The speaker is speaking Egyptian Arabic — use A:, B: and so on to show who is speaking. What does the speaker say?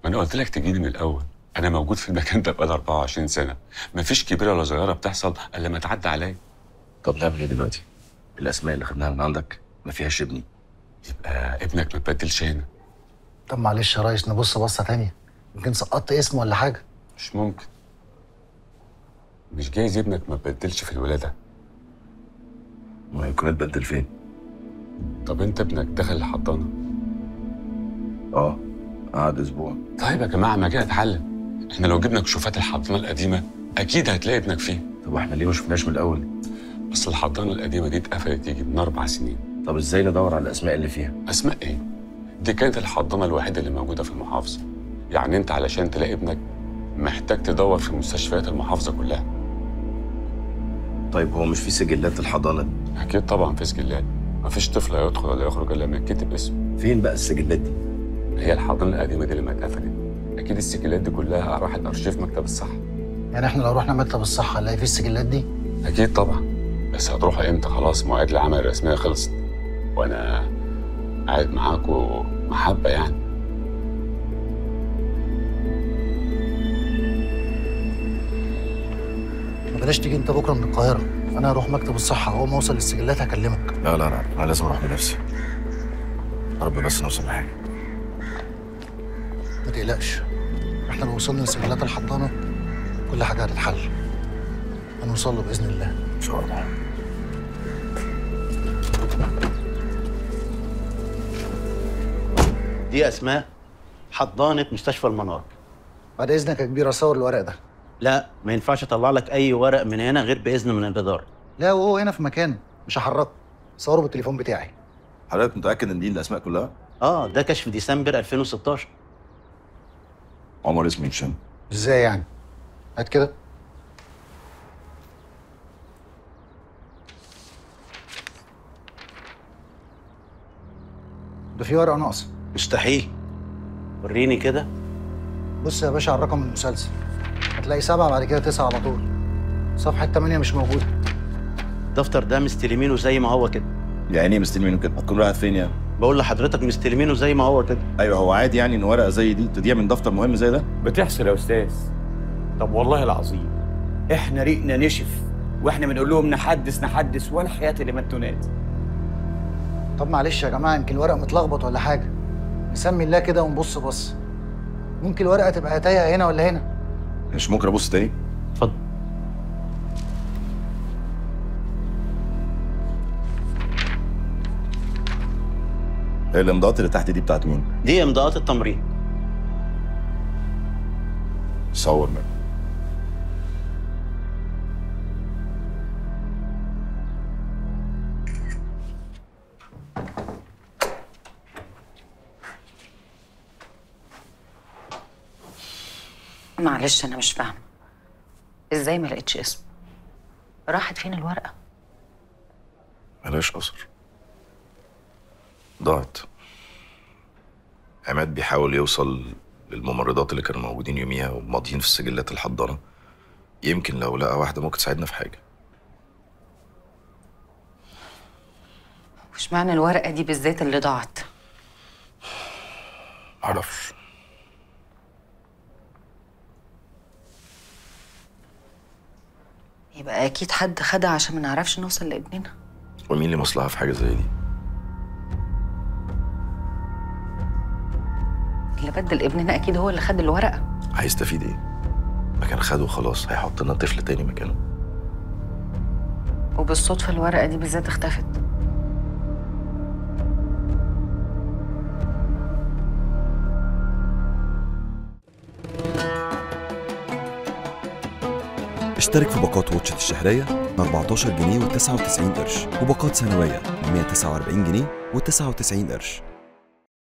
A: ما انا قلت لك تجيني من الاول انا موجود في المكان ده بقالي 24 سنه مفيش كبيره ولا صغيره بتحصل الا لما تعدي عليا
B: طب نعمل ايه دلوقتي؟ الاسماء اللي خدناها من عندك ما فيهاش ابني
A: يبقى ابنك متبدل شينا
C: طب معلش يا ريس نبص بصه تانية يمكن سقطت اسم ولا حاجه
A: مش ممكن مش جايز ابنك ما تبدلش في الولاده
B: ما يكون اتبدل فين؟
A: طب انت ابنك دخل الحضانه
B: اه قعد اسبوع
A: طيب يا جماعه ما كده اتحل احنا لو جبنا كشوفات الحضانه القديمه اكيد هتلاقي ابنك فيها
B: طب احنا ليه ما شفناش من الاول؟
A: بس الحضانه القديمه دي اتقفلت يجي من اربع سنين
B: طب ازاي ندور على الاسماء اللي فيها؟
A: اسماء ايه دي كانت الحضانه الوحيده اللي موجوده في المحافظه يعني انت علشان تلاقي ابنك محتاج تدور في مستشفيات المحافظه كلها
B: طيب هو مش في سجلات الحضانه دي؟
A: اكيد طبعا في سجلات مفيش طفل هيدخل ولا يخرج الا لما يتكتب اسمه
B: فين بقى السجلات دي؟
A: هي الحضانه القديمه دي لما اتقفلت اكيد السجلات دي كلها راحت ارشيف مكتب الصحه
C: يعني احنا لو رحنا مكتب الصحه هنلاقي فيه السجلات دي
A: اكيد طبعا بس هتروحوا امتى خلاص مواعيد العمل الرسميه خلصت وانا قاعد معاكم محبه يعني
C: ما بلاش تيجي انت بكره من القاهره انا هروح مكتب الصحه اول ما اوصل للسجلات هكلمك
B: لا لا لا انا لازم اروح بنفسي يا رب بس نوصل لحاجه
C: ما تقلقش احنا لو وصلنا لسجلات الحضانه كل حاجه هتتحل هنوصل له باذن الله
B: ان شاء الله
D: دي اسماء حضانه مستشفى المنار
C: بعد اذنك يا كبير اصور الورق ده
D: لا ما ينفعش اطلع لك اي ورق من هنا غير باذن من الاداره
C: لا وهو هنا في مكانه مش هحركه صوره بالتليفون بتاعي
B: حضرتك متاكد ان دي الاسماء كلها؟
D: اه ده كشف ديسمبر 2016
B: عمر اسمي هشام
C: ازاي يعني هات كده ده في ورقه ناقصه
D: مستحيل وريني كده
C: بص يا باشا على الرقم المسلسل هتلاقي سبعة بعد كده تسعة على طول صفحة تمانية مش موجودة
D: الدفتر ده مستلمينه زي ما هو كده
B: يعني ايه مستلمينه كده؟ هتكون راحت فين يعني؟
D: بقول لحضرتك مستلمينه زي ما هو كده
B: ايوه هو عادي يعني ان ورقه زي دي تضيع من دفتر مهم زي ده؟
E: بتحصل يا استاذ طب والله العظيم احنا ريقنا نشف واحنا بنقول لهم نحدث نحدث ولا حياه لمن تنادي
C: طب معلش يا جماعة يمكن الورق متلخبط ولا حاجة نسمي الله كده ونبص بص ممكن الورقة تبقى تايهة هنا ولا هنا
B: مش ممكن ابص تاني؟
D: اتفضل
B: هي الامضاءات اللي تحت دي بتاعت مين؟
D: دي امضاءات التمريض
B: صور منه
F: معلش انا مش فاهمه ازاي ما لقيتش اسمه راحت فين الورقه
B: ملهاش اثر ضاعت عماد بيحاول يوصل للممرضات اللي كانوا موجودين يوميها وماضيين في سجلات الحضانه يمكن لو لقى واحده ممكن تساعدنا في حاجه
F: وش معنى الورقه دي بالذات اللي ضاعت
B: معرفش
F: يبقى اكيد حد خدها عشان ما نعرفش نوصل لابننا
B: ومين اللي مصلحه في حاجه زي دي
F: اللي بدل ابننا اكيد هو اللي خد الورقه
B: هيستفيد ايه ما كان خده خلاص هيحط لنا طفل تاني مكانه
F: وبالصدفه الورقه دي بالذات اختفت
G: اشترك في باقات واتشت الشهرية ب 14 جنيه و99 قرش وباقات سنوية ب 149 جنيه و99 قرش